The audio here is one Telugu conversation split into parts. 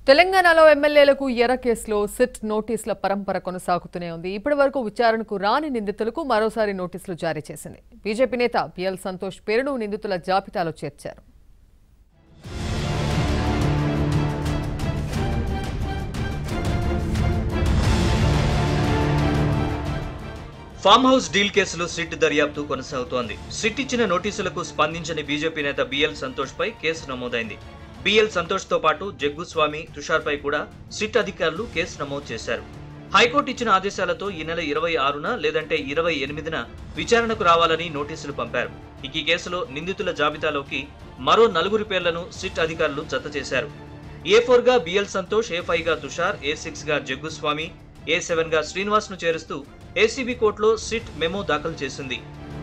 తెలంగాణలో ఎమ్మెల్యేలకు ఎర్ర కేసులో సిట్ నోటీసుల పరంపర కొనసాగుతూనే ఉంది ఇప్పటి వరకు విచారణకు రాని నిందితులకు మరోసారి నోటీసులు జారీ చేసింది బీజేపీ నేత బిఎల్ సంతోష్ పేరును నిందితుల జాబితాలో చేర్చారు ఫామ్ హౌస్ డీల్ కేసులో సిట్ దర్యాప్తు కొనసాగుతోంది సిట్ ఇచ్చిన నోటీసులకు స్పందించని బీజేపీ నేత బిఎల్ సంతోష్ పై కేసు నమోదైంది బిఎల్ సంతోష్ తో పాటు జగ్గుస్వామి తుషార్ పై కూడా సిట్ అధికారులు కేసు నమోదు చేశారు హైకోర్టు ఇచ్చిన ఆదేశాలతో ఈ నెల ఇరవై ఆరున లేదంటే ఇరవై ఎనిమిదిన విచారణకు రావాలని నోటీసులు పంపారు ఇక ఈ కేసులో నిందితుల జాబితాలోకి మరో నలుగురి పేర్లను సిట్ అధికారులు జత చేశారు ఏ ఫోర్ గా బిఎల్ సంతోష్ ఏ ఫైవ్ గా తుషార్ ఏ సిక్స్ గా జగ్గుస్వామి ఏ సెవెన్ గా శ్రీనివాస్ ను చేరుస్తూ ఏసీబీ కోర్టులో సిట్ మెమో దాఖలు చేసింది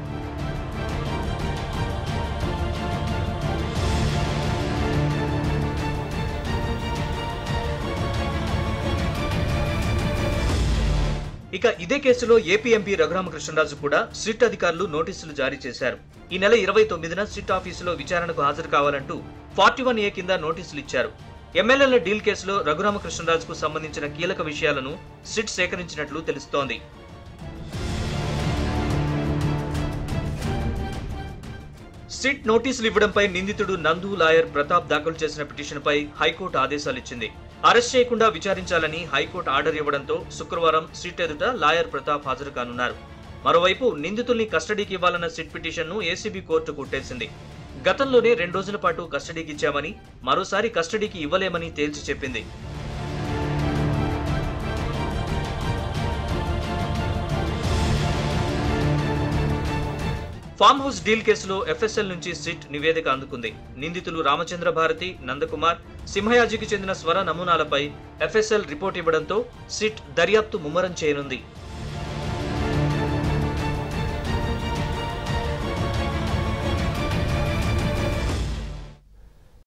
ఇక ఇదే కేసులో ఏపీ ఎంపీ రఘురామకృష్ణరాజు కూడా సిట్ అధికారులు నోటీసులు జారీ చేశారు ఈ నెల ఇరవై తొమ్మిదిన సిట్ ఆఫీసులో విచారణకు హాజరు కావాలంటూ ఫార్టీ వన్ ఏ కింద నోటీసులు ఇచ్చారు ఎమ్మెల్యేల డీల్ కేసులో రఘురామకృష్ణరాజుకు సంబంధించిన కీలక విషయాలను సిట్ సేకరించినట్లు తెలుస్తోంది సిట్ నోటీసులు ఇవ్వడంపై నిందితుడు నందు లాయర్ ప్రతాప్ దాఖలు చేసిన పిటిషన్పై హైకోర్టు ఆదేశాలు ఇచ్చింది అరెస్ట్ చేయకుండా విచారించాలని హైకోర్టు ఆర్డర్ ఇవ్వడంతో శుక్రవారం సిట్ ఎదుట లాయర్ ప్రతాప్ హాజరు కానున్నారు మరోవైపు నిందితుల్ని కస్టడీకి ఇవ్వాలన్న సిట్ పిటిషన్ను ఏసీబీ కోర్టు కొట్టేసింది గతంలోనే రెండు రోజుల పాటు కస్టడీకి ఇచ్చామని మరోసారి కస్టడీకి ఇవ్వలేమని తేల్చి చెప్పింది ఫామ్ హౌస్ డీల్ కేసులో ఎఫ్ఎస్ఎల్ నుంచి సిట్ నివేదిక అందుకుంది నిందితులు రామచంద్ర భారతి నందకుమార్ సింహయాజికి చెందిన స్వర నమూనాలపై ఎఫ్ఎస్ఎల్ రిపోర్ట్ ఇవ్వడంతో సిట్ దర్యాప్తు ముమ్మరం చేయనుంది